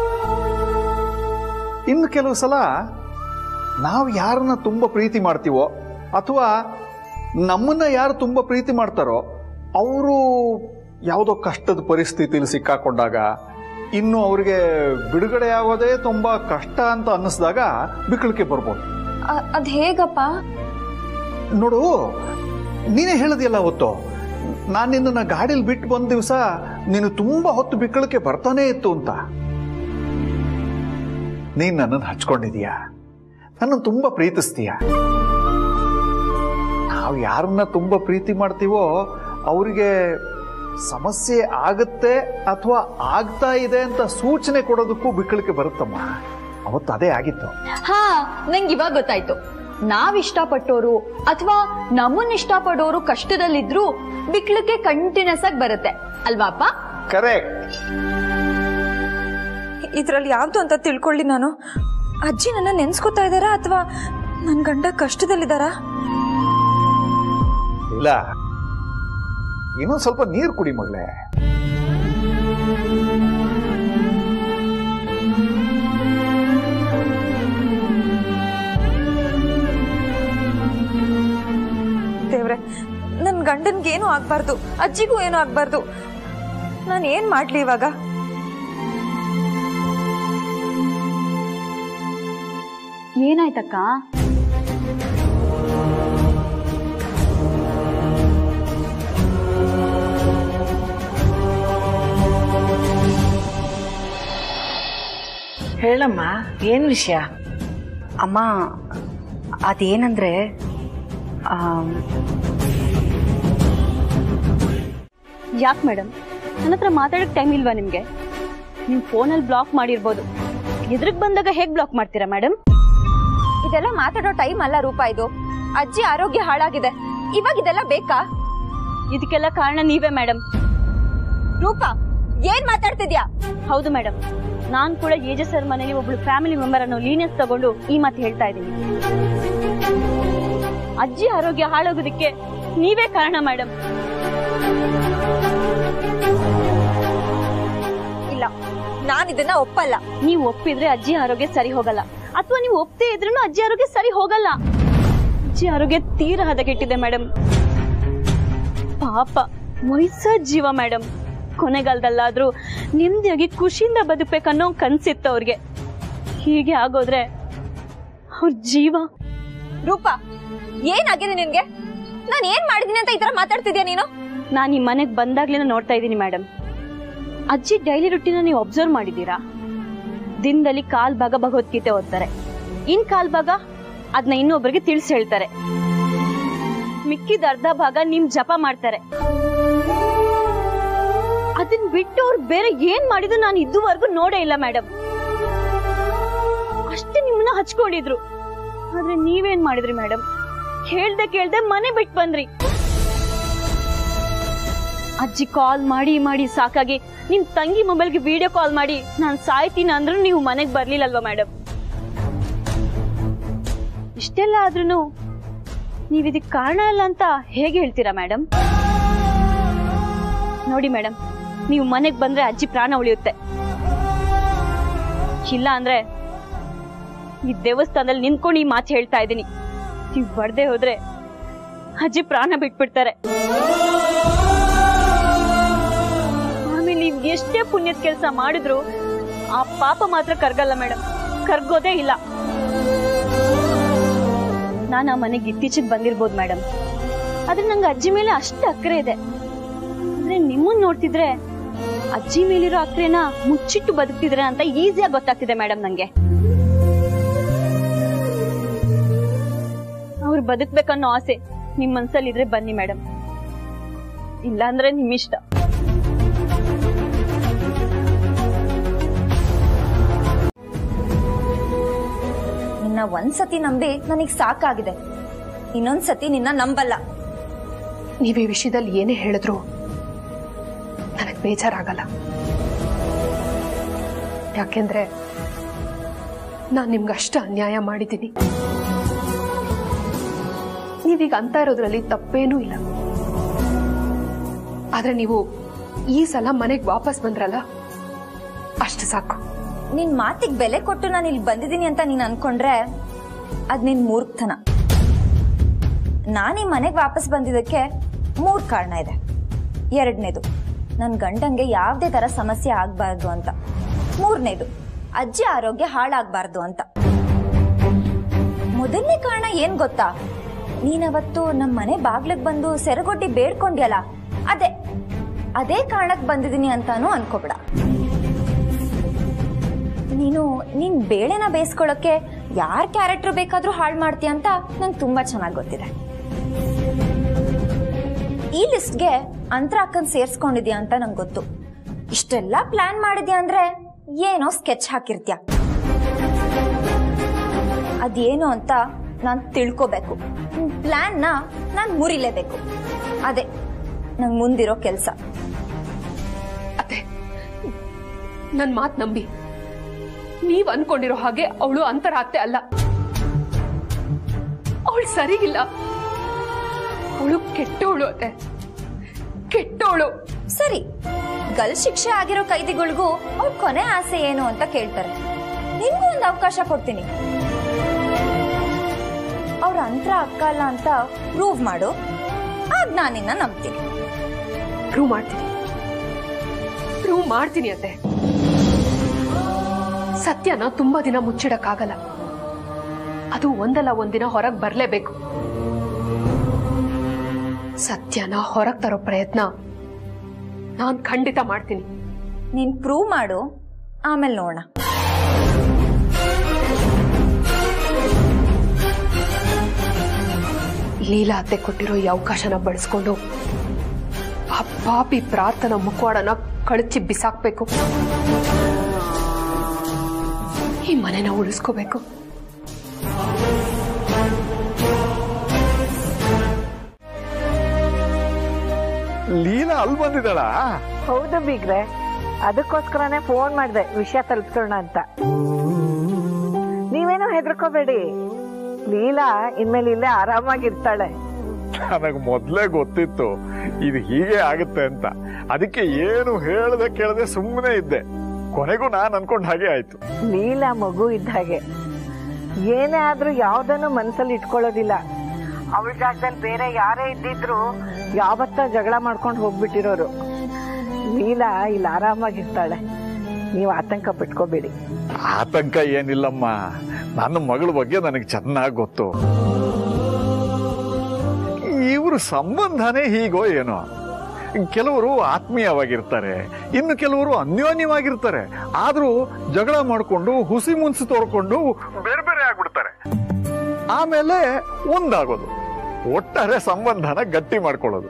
ಇನ್ನು ಕೆಲವು ಸಲ ನಾವು ಯಾರನ್ನ ತುಂಬಾ ಪ್ರೀತಿ ಮಾಡ್ತೀವೋ ಅಥವಾ ನಮ್ಮನ್ನ ಯಾರು ತುಂಬಾ ಪ್ರೀತಿ ಮಾಡ್ತಾರೋ ಅವರು ಯಾವುದೋ ಕಷ್ಟದ ಪರಿಸ್ಥಿತಿಲಿ ಸಿಕ್ಕಾಕೊಂಡಾಗ ಇನ್ನು ಅವ್ರಿಗೆ ಬಿಡುಗಡೆ ಆಗೋದೇ ತುಂಬಾ ಕಷ್ಟ ಅಂತ ಅನ್ನಿಸ್ದಾಗ ಬಿಕ್ಕಳಿಕೆ ಬರ್ಬೋದು ಅ- ಅದ್ ಹೇಗಪ್ಪ ನೋಡು ನೀನೇ ಹೇಳದಿಲ್ಲ ಅವತ್ತು ನಾನು ನಿನ್ನನ್ನು ಗಾಡೀಲಿ ಬಿಟ್ಟು ಬಂದ ದಿವಸ ನೀನು ತುಂಬಾ ಹೊತ್ತು ಬಿಕ್ಕಳಿಕೆ ಬರ್ತಾನೆ ಇತ್ತು ಅಂತ ನೀನ್ ನನ್ನನ್ನು ಹಚ್ಕೊಂಡಿದೀಯ ನನ್ನನ್ನು ತುಂಬಾ ಪ್ರೀತಿಸ್ತೀಯ ನಾವು ಯಾರನ್ನ ತುಂಬಾ ಪ್ರೀತಿ ಮಾಡ್ತೀವೋ ಅವರಿಗೆ ಸಮಸ್ಯೆ ಆಗುತ್ತೆ ಅಥವಾ ಆಗ್ತಾ ಇದೆ ಅಂತ ಸೂಚನೆ ಕೊಡೋದಕ್ಕೂ ಬಿಕ್ಕಳಿಕೆ ಬರುತ್ತಮ್ಮ ಅವತ್ತು ಅದೇ ಆಗಿತ್ತು ಹಾ ನಂಗೆ ಇವಾಗ ಗೊತ್ತಾಯ್ತು ನಾವ್ ಇಷ್ಟಪಟ್ಟೋರು ಅಥವಾ ನಮ್ಮನ್ನ ಇಷ್ಟಪಡೋರು ಕಷ್ಟದಲ್ಲಿದ್ರು ಬಿಕ್ಲಕ್ಕೆ ಕಂಟಿನ್ಯೂಸ್ ಆಗಿ ಬರುತ್ತೆ ಅಲ್ವಾಪ್ಪ ಕರೆಕ್ಟ್ ಇದ್ರಲ್ಲಿ ಯಾವ್ದು ಅಂತ ತಿಳ್ಕೊಳ್ಳಿ ನಾನು ಅಜ್ಜಿ ನನ್ನ ನೆನ್ಸ್ಕೊತಾ ಇದ್ದಾರಾ ಅಥವಾ ನನ್ನ ಗಂಡ ಕಷ್ಟದಲ್ಲಿದ್ದಾರಾ ಇಲ್ಲ ಇನ್ನೊಂದ್ ಸ್ವಲ್ಪ ನೀರು ಕುಡಿ ಮಗಳೇ ದೇವ್ರೆ ನನ್ನ ಗಂಡನ್ಗೇನು ಆಗ್ಬಾರ್ದು ಅಜ್ಜಿಗೂ ಏನು ಆಗ್ಬಾರ್ದು ನಾನು ಏನ್ ಮಾಡ್ಲಿ ಇವಾಗ ಏನಾಯ್ತಕ್ಕ ಹೇಳಮ್ಮ ಏನ್ ವಿಷಯ ಅಮ್ಮ ಅದೇನಂದ್ರೆ ಆಮ್, ಯಾಕೆ ಮೇಡಮ್ ನನ್ನ ಹತ್ರ ಮಾತಾಡಕ್ ಟೈಮ್ ಇಲ್ವಾ ನಿಮ್ಗೆ ನೀವು ಫೋನಲ್ಲಿ ಬ್ಲಾಕ್ ಮಾಡಿರ್ಬೋದು ಎದುರಿಗೆ ಬಂದಾಗ ಹೇಗ್ ಬ್ಲಾಕ್ ಮಾಡ್ತೀರಾ ಮೇಡಮ್ ಇದೆಲ್ಲ ಮಾತಾಡೋ ಟೈಮ್ ಅಲ್ಲ ರೂಪ ಇದು ಅಜ್ಜಿ ಆರೋಗ್ಯ ಹಾಳಾಗಿದೆ ಇವಾಗ ಇದೆಲ್ಲ ಬೇಕಾ ಇದಕ್ಕೆಲ್ಲ ಕಾರಣ ನೀವೇ ಮೇಡಮ್ ರೂಪ ಏನ್ ಮಾತಾಡ್ತಿದ್ಯಾ ಹೌದು ಮೇಡಮ್ ನಾನ್ ಕೂಡ ಏಜೆ ಸರ್ ಮನೇಲಿ ಒಬ್ಳು ಫ್ಯಾಮಿಲಿ ಮೆಂಬರ್ ಅನ್ನೋ ಲೀನಿಯಸ್ ತಗೊಂಡು ಈ ಮಾತು ಹೇಳ್ತಾ ಇದ್ದೀನಿ ಅಜ್ಜಿ ಆರೋಗ್ಯ ಹಾಳಾಗೋದಕ್ಕೆ ನೀವೇ ಕಾರಣ ಮೇಡಮ್ ಇಲ್ಲ ನಾನ್ ಇದನ್ನ ಒಪ್ಪಲ್ಲ ನೀವು ಒಪ್ಪಿದ್ರೆ ಅಜ್ಜಿ ಆರೋಗ್ಯ ಸರಿ ಹೋಗಲ್ಲ ಅಥವಾ ನೀವು ಒಪ್ಪದೇ ಇದ್ರೂ ಅಜ್ಜಿ ಆರೋಗ್ಯ ಸರಿ ಹೋಗಲ್ಲ ಅಜ್ಜಿ ಆರೋಗ್ಯ ತೀರಾ ಹದಗೆಟ್ಟಿದೆ ಮೇಡಮ್ ಪಾಪ ವಯಸ್ಸಾದ ಜೀವ ಮೇಡಮ್ ಕೊನೆಗಾಲದಲ್ಲಾದ್ರೂ ನೆಮ್ಮದಿಯಾಗಿ ಖುಷಿಯಿಂದ ಬದುಕ್ಬೇಕನ್ನೋ ಕನ್ಸಿತ್ತು ಅವ್ರಿಗೆ ಹೀಗೆ ಆಗೋದ್ರೆ ಅವ್ರ ಜೀವ ರೂಪ ಏನಾಗಿದೆ ನಿನ್ಗೆ ನಾನು ಏನ್ ಮಾಡಿದೀನಿ ಅಂತ ಈ ತರ ಮಾತಾಡ್ತಿದ್ಯಾ ನೀನು ನಾನು ಈ ಮನೆಗೆ ಬಂದಾಗ್ಲೇನ ನೋಡ್ತಾ ಇದ್ದೀನಿ ಮೇಡಮ್ ಅಜ್ಜಿ ಡೈಲಿ ರುಟೀನ ನೀವು ಅಬ್ಸರ್ವ್ ಮಾಡಿದ್ದೀರಾ ದಿನದಲ್ಲಿ ಕಾಲ್ ಭಾಗ ಭಗವದ್ಗೀತೆ ಓದ್ತಾರೆ ಇನ್ ಕಾಲ್ ಭಾಗ ಅದನ್ನ ಇನ್ನೊಬ್ಬರಿಗೆ ತಿಳಿಸಿ ಹೇಳ್ತಾರೆ ಮಿಕ್ಕಿದ ಅರ್ಧ ಭಾಗ ನಿಮ್ ಜಪ ಮಾಡ್ತಾರೆ ಅದನ್ ಬಿಟ್ಟು ಅವ್ರು ಬೇರೆ ಏನ್ ಮಾಡಿದ್ರು ನಾನು ಇದುವರೆಗೂ ನೋಡೇ ಇಲ್ಲ ಮೇಡಮ್ ಅಷ್ಟೇ ನಿಮ್ಮನ್ನ ಹಚ್ಕೊಂಡಿದ್ರು ಆದ್ರೆ ನೀವೇನ್ ಮಾಡಿದ್ರಿ ಮೇಡಮ್ ಕೇಳ್ದೆ ಕೇಳ್ದೆ ಮನೆ ಬಿಟ್ಟು ಬಂದ್ರಿ ಅಜ್ಜಿ ಕಾಲ್ ಮಾಡಿ ಮಾಡಿ ಸಾಕಾಗಿ ನಿಮ್ ತಂಗಿ ಮೊಬೈಲ್ಗೆ ವಿಡಿಯೋ ಕಾಲ್ ಮಾಡಿ ನಾನ್ ಸಾಯ್ತೀನಿ ಅಂದ್ರೂ ನೀವು ಮನೆಗ್ ಬರ್ಲಿಲ್ಲಲ್ವಾ ಮೇಡಮ್ ಇಷ್ಟೆಲ್ಲ ಆದ್ರೂ ನೀವ್ ಇದಕ್ ಕಾರಣ ಇಲ್ಲ ಅಂತ ಹೇಗೆ ಹೇಳ್ತೀರಾ ಮೇಡಮ್ ನೋಡಿ ಮೇಡಮ್ ನೀವು ಮನೆಗ್ ಬಂದ್ರೆ ಅಜ್ಜಿ ಪ್ರಾಣ ಉಳಿಯುತ್ತೆ ಇಲ್ಲ ಅಂದ್ರೆ ಈ ದೇವಸ್ಥಾನದಲ್ಲಿ ನಿಂತ್ಕೊಂಡು ಈ ಮಾತು ಹೇಳ್ತಾ ಇದ್ದೀನಿ ನೀವ್ ಬರ್ದೇ ಹೋದ್ರೆ ಅಜ್ಜಿ ಪ್ರಾಣ ಬಿಟ್ಬಿಡ್ತಾರೆ ಆಮೇಲೆ ನೀವ್ ಎಷ್ಟೇ ಪುಣ್ಯದ ಕೆಲಸ ಮಾಡಿದ್ರು ಆ ಪಾಪ ಮಾತ್ರ ಕರ್ಗಲ್ಲ ಮೇಡಮ್ ಕರ್ಗೋದೇ ಇಲ್ಲ ನಾನು ಆ ಮನೆಗೆ ಇತ್ತೀಚೆಗೆ ಬಂದಿರ್ಬೋದು ಮೇಡಮ್ ಆದ್ರೆ ನಂಗೆ ಅಜ್ಜಿ ಮೇಲೆ ಅಷ್ಟು ಅಕ್ಕರೆ ಇದೆ ಅಂದ್ರೆ ನಿಮ್ಮನ್ ನೋಡ್ತಿದ್ರೆ ಅಜ್ಜಿ ಮೇಲಿರೋ ಅಕ್ರೆನ ಮುಚ್ಚಿಟ್ಟು ಬದುಕ್ತಿದ್ರೆ ಅಂತ ಈಸಿಯಾಗಿ ಗೊತ್ತಾಗ್ತಿದೆ ಮೇಡಮ್ ನಂಗೆ ಅವ್ರು ಬದುಕ್ಬೇಕನ್ನೋ ಆಸೆ ನಿಮ್ ಮನ್ಸಲ್ಲಿ ಇದ್ರೆ ಬನ್ನಿ ಮೇಡಮ್ ಇಲ್ಲಾಂದ್ರೆ ನಿಮ್ ಇಷ್ಟ ನಿನ್ನ ಒಂದ್ಸತಿ ನಂಬಿ ನನಗ್ ಸಾಕಾಗಿದೆ ಇನ್ನೊಂದ್ಸತಿ ನಿನ್ನ ನಂಬಲ್ಲ ನೀವು ಈ ವಿಷಯದಲ್ಲಿ ಏನೇ ಹೇಳಿದ್ರು ನನಗೆ ಬೇಜಾರಾಗಲ್ಲ ಯಾಕೆಂದ್ರೆ ನಾನು ನಿಮ್ಗೆ ಅಷ್ಟು ಅನ್ಯಾಯ ಮಾಡಿದ್ದೀನಿ ನೀವೀಗ ಅಂತ ಇರೋದ್ರಲ್ಲಿ ತಪ್ಪೇನೂ ಇಲ್ಲ ಆದ್ರೆ ನೀವು ಈ ಸಲ ಮನೆಗೆ ವಾಪಸ್ ಬಂದ್ರಲ್ಲ ಅಷ್ಟು ಸಾಕು ನಿನ್ ಮಾತಿಗೆ ಬೆಲೆ ಕೊಟ್ಟು ನಾನು ಇಲ್ಲಿ ಬಂದಿದ್ದೀನಿ ಅಂತ ನೀನ್ ಅನ್ಕೊಂಡ್ರೆ ಅದ್ ನಿನ್ ಮೂರ್ಖತನ ನಾನು ಈ ಮನೆಗೆ ವಾಪಸ್ ಬಂದಿದ್ದಕ್ಕೆ ಮೂರ್ ಕಾರಣ ಇದೆ ಎರಡನೇದು ನನ್ನ ಗಂಡಂಗೆ ಯಾವುದೇ ತರ ಸಮಸ್ಯೆ ಆಗ್ಬಾರ್ದು ಅಂತ ಮೂರನೇದು ಅಜ್ಜಿ ಆರೋಗ್ಯ ಹಾಳಾಗ್ಬಾರ್ದು ಅಂತ ಮೊದಲನೇ ಕಾರಣ ಏನ್ ಗೊತ್ತಾ ನೀನವತ್ತು ನಮ್ಮ ಮನೆ ಬಾಗ್ಲಿಗ್ ಬಂದು ಸೆರಗೊಡ್ಡಿ ಬೇಡ್ಕೊಂಡ್ಯಲ್ಲ ಅದೇ ಅದೇ ಕಾರಣಕ್ಕೆ ಬಂದಿದ್ದೀನಿ ಅಂತಾನು ಅನ್ಕೋಬೇಡ ನೀನು ನಿನ್ ಬೇಳೆನ ಬೇಯಿಸ್ಕೊಳ್ಳೋಕೆ ಯಾರ್ ಕ್ಯಾರೆಕ್ಟರ್ ಬೇಕಾದ್ರೂ ಹಾಳು ಮಾಡ್ತೀಯ ಅಂತ ನಂಗೆ ತುಂಬಾ ಚೆನ್ನಾಗಿ ಗೊತ್ತಿದೆ ಈ ಲಿಸ್ಟ್ಗೆ ಅಂತರ ಅಕ್ಕನ್ ಸೇರ್ಸ್ಕೊಂಡಿದ್ಯಾ ಅಂತ ನಂಗೆ ಗೊತ್ತು ಇಷ್ಟೆಲ್ಲ ಪ್ಲಾನ್ ಮಾಡಿದ್ಯಾ ಅಂದ್ರೆ ಏನೋ ಸ್ಕೆಚ್ ಹಾಕಿರ್ತ್ಯ ಅದೇನು ಅಂತ ನಾನು ತಿಳ್ಕೋಬೇಕು ಪ್ಲಾನ್ನ ನಾನು ಮುರಿಲೇಬೇಕು ಅದೇ ನಂಗೆ ಮುಂದಿರೋ ಕೆಲಸ ಅತ್ತೆ ನನ್ ಮಾತ್ ನಂಬಿ ನೀವ್ ಅನ್ಕೊಂಡಿರೋ ಹಾಗೆ ಅವಳು ಅಂತರ ಅತ್ತೆ ಅಲ್ಲ ಅವಳು ಸರಿಗಿಲ್ಲ ಅವಳು ಕೆಟ್ಟವಳು ಅತ್ತೆ ಕೆಟ್ಟವಳು ಸರಿ ಗಲ್ ಶಿಕ್ಷೆ ಆಗಿರೋ ಕೈದಿಗಳಿಗೂ ಅವ್ರ ಕೊನೆ ಆಸೆ ಏನು ಅಂತ ಕೇಳ್ತಾರೆ ನಿನ್ಗೂ ಒಂದು ಅವಕಾಶ ಕೊಡ್ತೀನಿ ಅವ್ರ ಅಂತರ ಅಕ್ಕ ಅಲ್ಲ ಅಂತ ಪ್ರೂವ್ ಮಾಡು ಆಗ ನಾನು ನಿನ್ನ ನಂಬ್ತೀನಿ ಪ್ರೂವ್ ಮಾಡ್ತೀನಿ ಪ್ರೂವ್ ಮಾಡ್ತೀನಿ ಅತ್ತೆ ಸತ್ಯನ ತುಂಬಾ ದಿನ ಮುಚ್ಚಿಡಕ್ಕಾಗಲ್ಲ ಅದು ಒಂದಲ್ಲ ಒಂದಿನ ಹೊರಗ್ ಬರ್ಲೇಬೇಕು ಸತ್ಯನ ಹೊರಗ್ ತರೋ ಪ್ರಯತ್ನ ನಾನ್ ಖಂಡಿತ ಮಾಡ್ತೀನಿ ನೀನ್ ಪ್ರೂವ್ ಮಾಡು ಆಮೇಲೆ ನೋಡೋಣ ಲೀಲಾ ಅತ್ತೆ ಕೊಟ್ಟಿರೋ ಈ ಅವಕಾಶನ ಬಳಸ್ಕೊಂಡು ಆ ಪಾಪಿ ಪ್ರಾರ್ಥನಾ ಮುಖವಾಡನ ಕಳಚಿ ಬಿಸಾಕ್ಬೇಕು ಈ ಮನೆನ ಉಳಿಸ್ಕೋಬೇಕು ಲೀಲಾ ಅಲ್ಲಿ ಬಂದಿದ್ದಾಳ ಹೌದು ಬೀಗ್ರೆ ಅದಕ್ಕೋಸ್ಕರನೇ ಫೋನ್ ಮಾಡಿದೆ ವಿಷಯ ತಲುಪಿಸೋಣ ಅಂತ ನೀವೇನು ಹೆದರ್ಕೋಬೇಡಿ ಲೀಲಾ ಇನ್ಮೇಲೆ ಇಲ್ಲೇ ಆರಾಮಾಗಿರ್ತಾಳೆ ನನಗೆ ಮೊದಲೇ ಗೊತ್ತಿತ್ತು ಇದು ಹೀಗೆ ಆಗುತ್ತೆ ಅಂತ ಅದಕ್ಕೆ ಏನು ಹೇಳ್ದೆ ಕೇಳದೆ ಸುಮ್ಮನೆ ಇದ್ದೆ ಕೊನೆಗೂ ನಾನು ಅನ್ಕೊಂಡ್ ಹಾಗೆ ಆಯ್ತು ಲೀಲಾ ಮಗು ಇದ್ದ ಹಾಗೆ ಏನೇ ಆದ್ರೂ ಯಾವ್ದನ್ನು ಮನ್ಸಲ್ಲಿ ಇಟ್ಕೊಳ್ಳೋದಿಲ್ಲ ಅವಳ ಜಾಗದಲ್ಲಿ ಬೇರೆ ಯಾರೇ ಇದ್ದಿದ್ರು ಯಾವತ್ತ ಜಗಳ ಮಾಡ್ಕೊಂಡು ಹೋಗ್ಬಿಟ್ಟಿರೋರು ಲೀಲಾ ಇಲ್ಲಿ ಆರಾಮಾಗಿರ್ತಾಳೆ ನೀವು ಆತಂಕ ಪಟ್ಕೋಬೇಡಿ ಆತಂಕ ಏನಿಲ್ಲಮ್ಮ ನನ್ನ ಮಗಳ ಬಗ್ಗೆ ನನಗೆ ಚೆನ್ನಾಗಿ ಗೊತ್ತು ಇವ್ರ ಸಂಬಂಧನೇ ಹೀಗೋ ಏನೋ ಕೆಲವರು ಆತ್ಮೀಯವಾಗಿರ್ತಾರೆ ಇನ್ನು ಕೆಲವರು ಅನ್ಯೋನ್ಯವಾಗಿರ್ತಾರೆ ಆದ್ರೂ ಜಗಳ ಮಾಡಿಕೊಂಡು ಹುಸಿ ಮುನ್ಸಿ ತೋಡ್ಕೊಂಡು ಬೇರೆ ಬೇರೆ ಆಗ್ಬಿಡ್ತಾರೆ ಆಮೇಲೆ ಒಂದಾಗೋದು ಒಟ್ಟಾರೆ ಸಂಬಂಧನ ಗಟ್ಟಿ ಮಾಡ್ಕೊಳ್ಳೋದು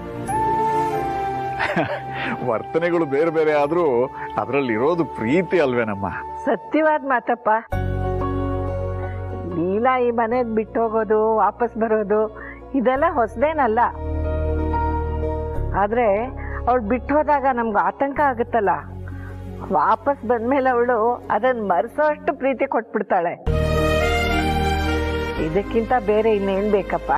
ವರ್ತನೆಗಳು ಬೇರೆ ಬೇರೆ ಆದ್ರೂ ಅದರಲ್ಲಿ ಇರೋದು ಪ್ರೀತಿ ಅಲ್ವೇನಮ್ಮ ಸತ್ಯವಾದ ಮಾತಪ್ಪ ಲೀಲಾ ಈ ಮನೇದ್ ಬಿಟ್ಟು ಹೋಗೋದು ವಾಪಸ್ ಬರೋದು ಇದೆಲ್ಲ ಹೊಸದೇನಲ್ಲ ಆದ್ರೆ ಅವಳು ಬಿಟ್ಟು ಹೋದಾಗ ನಮ್ಗೆ ಆತಂಕ ಆಗುತ್ತಲ್ಲ ವಾಪಸ್ ಬಂದ್ಮೇಲೆ ಅವಳು ಅದನ್ನ ಮರೆಸೋಷ್ಟು ಪ್ರೀತಿ ಕೊಟ್ಬಿಡ್ತಾಳೆ ಇದಕ್ಕಿಂತ ಬೇರೆ ಇನ್ನೇನ್ ಬೇಕಪ್ಪ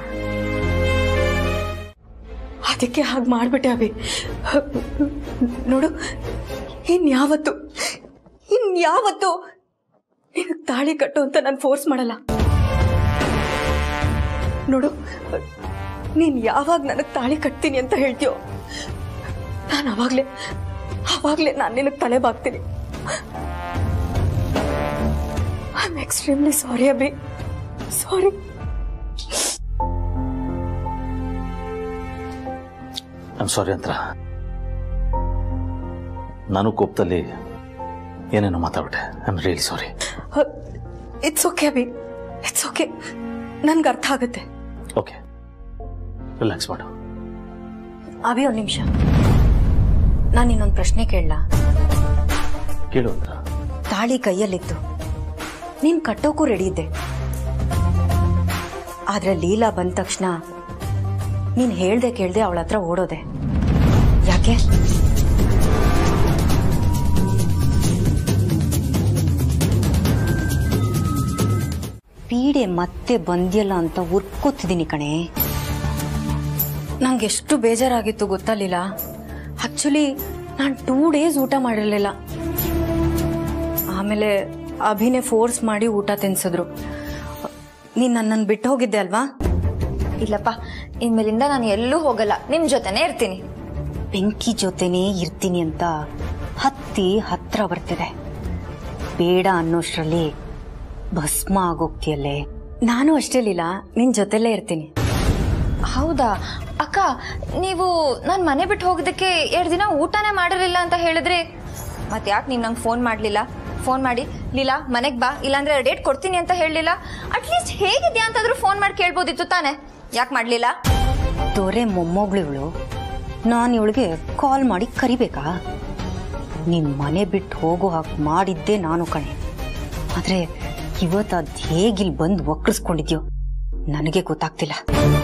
ಅದಕ್ಕೆ ಹಾಗೆ ಮಾಡ್ಬಿಟ್ಟೆ ಅಭಿ ನೋಡು ಇನ್ಯಾವತ್ತು ಇನ್ಯಾವತ್ತು ನಿನಗೆ ತಾಳಿ ಕಟ್ಟು ಅಂತ ನಾನು ಫೋರ್ಸ್ ಮಾಡಲ್ಲ ನೋಡು ನೀನ್ ಯಾವಾಗ ನನಗೆ ತಾಳಿ ಕಟ್ತೀನಿ ಅಂತ ಹೇಳ್ತೀಯೋ ನಾನು ಅವಾಗ್ಲೇ ಅವಾಗ್ಲೇ ನಾನು ನಿನಗೆ ತಲೆ ಬಾಗ್ತೀನಿ I am extremely sorry Abhi sorry I'm sorry ಅಂತ ನಾನು ಕೋಪದಲ್ಲಿ ಏನೇನೋ ಮಾತಾಡ್ಬಿಟ್ಟೆ I am really sorry it's okay Abhi it's okay ನನ್ಗೆ ಅರ್ಥ ಆಗುತ್ತೆ ಓಕೆ ರಿಲ್ಯಾಕ್ಸ್ ಮಾಡು ಅಭಿ ಒಂದು ನಿಮಿಷ ನಾನು ಇನ್ನೊಂದು ಪ್ರಶ್ನೆ ಕೇಳಲ್ಲ ಕೇಳು ಅಂತ ತಾಳಿ ಕೈಯಲ್ಲಿತ್ತು ನೀನ್ ಕಟ್ಟೋಕ್ಕೂ ರೆಡಿ ಇದ್ದೆ ಆದ್ರೆ ಲೀಲಾ ಬಂದ ತಕ್ಷಣ ನೀನ್ ಹೇಳ್ದೆ ಕೇಳ್ದೆ ಅವಳ ಹತ್ರ ಓಡೋದೆ ಯಾಕೆ ಪೀಡೆ ಮತ್ತೆ ಬಂದ್ಯಲ್ಲ ಅಂತ ಉರ್ಕೋತಿದ್ದೀನಿ ಕಣೆ ನಂಗೆ ಎಷ್ಟು ಬೇಜಾರಾಗಿತ್ತು ಗೊತ್ತಲಿಲ್ಲ ಆಕ್ಚುಲಿ ನಾನು ಟೂ ಡೇಸ್ ಊಟ ಮಾಡಿರಲಿಲ್ಲ ಆಮೇಲೆ ಅಭಿನೇ ಫೋರ್ಸ್ ಮಾಡಿ ಊಟ ತಿನ್ಸಿದ್ರು ನೀನ್ ನನ್ನನ್ನು ಬಿಟ್ಟು ಹೋಗಿದ್ದೆ ಅಲ್ವಾ ಇಲ್ಲಪ್ಪ ಇನ್ಮೇಲಿಂದ ನಾನು ಎಲ್ಲೂ ಹೋಗಲ್ಲ ನಿಮ್ ಜೊತೆನೇ ಇರ್ತೀನಿ ಬೆಂಕಿ ಜೊತೆನೇ ಇರ್ತೀನಿ ಅಂತ ಹತ್ತಿ ಹತ್ರ ಬರ್ತಿದೆ ಬೇಡ ಅನ್ನೋಷ್ರಲ್ಲಿ ಭಸ್ಮ ಆಗೋಗ್ತಿಯಲ್ಲೇ ನಾನು ಅಷ್ಟೇ ಲೀಲಾ ನಿನ್ ಜೊತೆಲೇ ಇರ್ತೀನಿ ಹೌದಾ ಅಕ್ಕ ನೀವು ನಾನು ಮನೆ ಬಿಟ್ಟು ಹೋಗೋದಕ್ಕೆ ಎರಡು ದಿನ ಊಟನೇ ಮಾಡಿರಲಿಲ್ಲ ಅಂತ ಹೇಳಿದ್ರಿ ಮತ್ತೆ ಯಾಕೆ ನೀವು ನಂಗೆ ಫೋನ್ ಮಾಡಲಿಲ್ಲ ಫೋನ್ ಮಾಡಿ ಲೀಲಾ ಮನೆಗೆ ಬಾ ಇಲ್ಲಾಂದ್ರೆ ಡೇಟ್ ಕೊಡ್ತೀನಿ ಅಂತ ಹೇಳಲಿಲ್ಲ ಅಟ್ಲೀಸ್ಟ್ ಹೇಗಿದ್ಯಾ ಅಂತಾದ್ರೂ ಫೋನ್ ಮಾಡಿ ಕೇಳ್ಬೋದಿತ್ತು ತಾನೆ ಯಾಕೆ ಮಾಡಲಿಲ್ಲ ದೊರೆ ಮೊಮ್ಮಗಳು ಇವಳು ನಾನು ಇವಳಿಗೆ ಕಾಲ್ ಮಾಡಿ ಕರಿಬೇಕಾ ನಿನ್ ಮನೆ ಬಿಟ್ಟು ಹೋಗೋ ಹಾಗೆ ಮಾಡಿದ್ದೆ ನಾನು ಕಣೆ ಆದ್ರೆ ಇವತ್ತು ಅದ್ ಹೇಗಿಲ್ ಬಂದು ವಕ್ರಿಸ್ಕೊಂಡಿದ್ಯೋ ನನಗೆ ಗೊತ್ತಾಗ್ತಿಲ್ಲ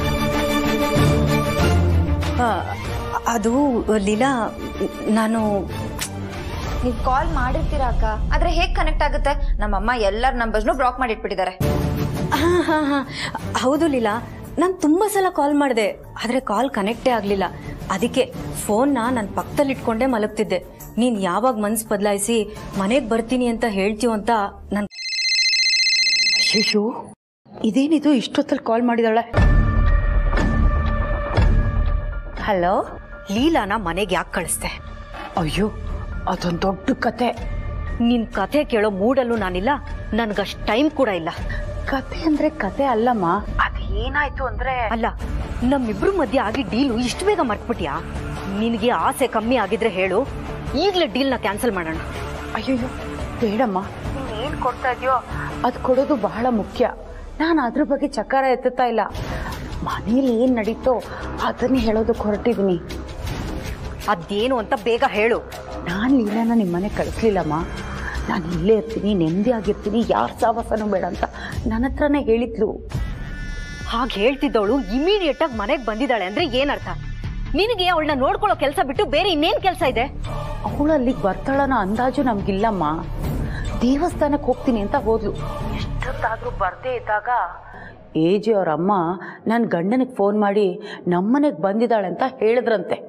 ಆ, ಅದು ಲೀಲಾ ನಾನು ನೀವು ಕಾಲ್ ಮಾಡಿರ್ತೀರಾ ಅಕ್ಕ ಆದ್ರೆ ಹೇಗೆ ಕನೆಕ್ಟ್ ಆಗುತ್ತೆ ನಮ್ಮಮ್ಮ ಎಲ್ಲರ ನಂಬರ್ಸ್ನು ಬ್ಲಾಕ್ ಮಾಡಿ ಇಟ್ಬಿಟ್ಟಿದ್ದಾರೆ ಹಾ ಹಾ ಹಾ ಹೌದು ಲೀಲಾ ನಾನು ತುಂಬಾ ಸಲ ಕಾಲ್ ಮಾಡಿದೆ ಆದ್ರೆ ಕಾಲ್ ಕನೆಕ್ಟೇ ಆಗ್ಲಿಲ್ಲ ಅದಕ್ಕೆ ಫೋನ್ನ ನನ್ನ ಪಕ್ಕದಲ್ಲಿ ಇಟ್ಕೊಂಡೇ ಮಲಗ್ತಿದ್ದೆ ನೀನ್ ಯಾವಾಗ ಮನ್ಸ್ ಬದಲಾಯಿಸಿ ಮನೆಗೆ ಬರ್ತೀನಿ ಅಂತ ಹೇಳ್ತೀವ ಅಂತ ನನ್ ಅಯ್ಯೋ ಇದೇನಿದು ಇಷ್ಟೊತ್ತಲ್ಲಿ ಕಾಲ್ ಮಾಡಿದಾಳೆ ಹಲೋ ಲೀಲಾನ ಮನೆಗೆ ಯಾಕೆ ಕಳಿಸ್ದೆ ಅಯ್ಯೋ ಅದೊಂದು ದೊಡ್ಡ ಕತೆ ನಿನ್ ಕಥೆ ಕೇಳೋ ಮೂಡಲ್ಲೂ ನಾನಿಲ್ಲ ನನ್ಗಷ್ಟ್ ಟೈಮ್ ಕೂಡ ಇಲ್ಲ ಕತೆ ಅಂದ್ರೆ ಕತೆ ಅಲ್ಲಮ್ಮ ಅದು ಏನಾಯ್ತು ಅಂದ್ರೆ ಅಲ್ಲ ನಮ್ಮಿಬ್ರು ಮಧ್ಯೆ ಆಗಿ ಡೀಲು ಇಷ್ಟು ಬೇಗ ಮರ್ತ್ಬಿಟ್ಯಾ ನಿನಗೆ ಆಸೆ ಕಮ್ಮಿ ಆಗಿದ್ರೆ ಹೇಳು ಈಗಲೇ ಡೀಲ್ನ ಕ್ಯಾನ್ಸಲ್ ಮಾಡೋಣ ಅಯ್ಯಯ್ಯೋ ಬೇಡಮ್ಮ ಏನ್ ಕೊಡ್ತಾ ಇದೆಯೋ ಅದು ಕೊಡೋದು ಬಹಳ ಮುಖ್ಯ ನಾನು ಅದ್ರ ಬಗ್ಗೆ ಚಕಾರ ಎತ್ತುತ್ತಾ ಇಲ್ಲ ಮನೇಲಿ ಏನ್ ನಡೀತೋ ಅದನ್ನೇ ಹೇಳೋದಕ್ಕೆ ಹೊರಟಿದ್ದೀನಿ ಅದೇನು ಅಂತ ಬೇಗ ಹೇಳು ನಾನು ಲೀಲಾನ ನಿಮ್ಮನೆ ಕಳಿಸ್ಲಿಲ್ಲಮ್ಮ ನಾನು ಇಲ್ಲೇ ಇರ್ತೀನಿ ನೆಮ್ಮದಿ ಆಗಿರ್ತೀನಿ ಯಾರ ಸಾವಾಸನೂ ಬೇಡ ಅಂತ ನನ್ನ ಹತ್ರನೇ ಹೇಳಿದ್ಲು ಹಾಗೆ ಹೇಳ್ತಿದ್ದವಳು ಇಮಿಡಿಯೇಟ್ ಆಗಿ ಮನೆಗೆ ಬಂದಿದ್ದಾಳೆ ಅಂದ್ರೆ ಏನರ್ಥ ನಿನಗೆ ಅವಳನ್ನ ನೋಡ್ಕೊಳ್ಳೋ ಕೆಲಸ ಬಿಟ್ಟು ಬೇರೆ ಇನ್ನೇನ್ ಕೆಲಸ ಇದೆ ಅವಳು ಅಲ್ಲಿಗೆ ಬರ್ತಾಳನ ಅಂದಾಜು ನಮ್ಗಿಲ್ಲಮ್ಮ ದೇವಸ್ಥಾನಕ್ಕೆ ಹೋಗ್ತೀನಿ ಅಂತ ಹೋದ್ಲು ಎಷ್ಟೊತ್ತಾದ್ರೂ ಬರ್ದೇ ಇದ್ದಾಗ ಏಜಿ ಅವ್ರ ಅಮ್ಮ ನನ್ನ ಗಂಡನಿಗೆ ಫೋನ್ ಮಾಡಿ ನಮ್ಮನೆಗೆ ಬಂದಿದ್ದಾಳೆ ಅಂತ ಹೇಳಿದ್ರಂತೆ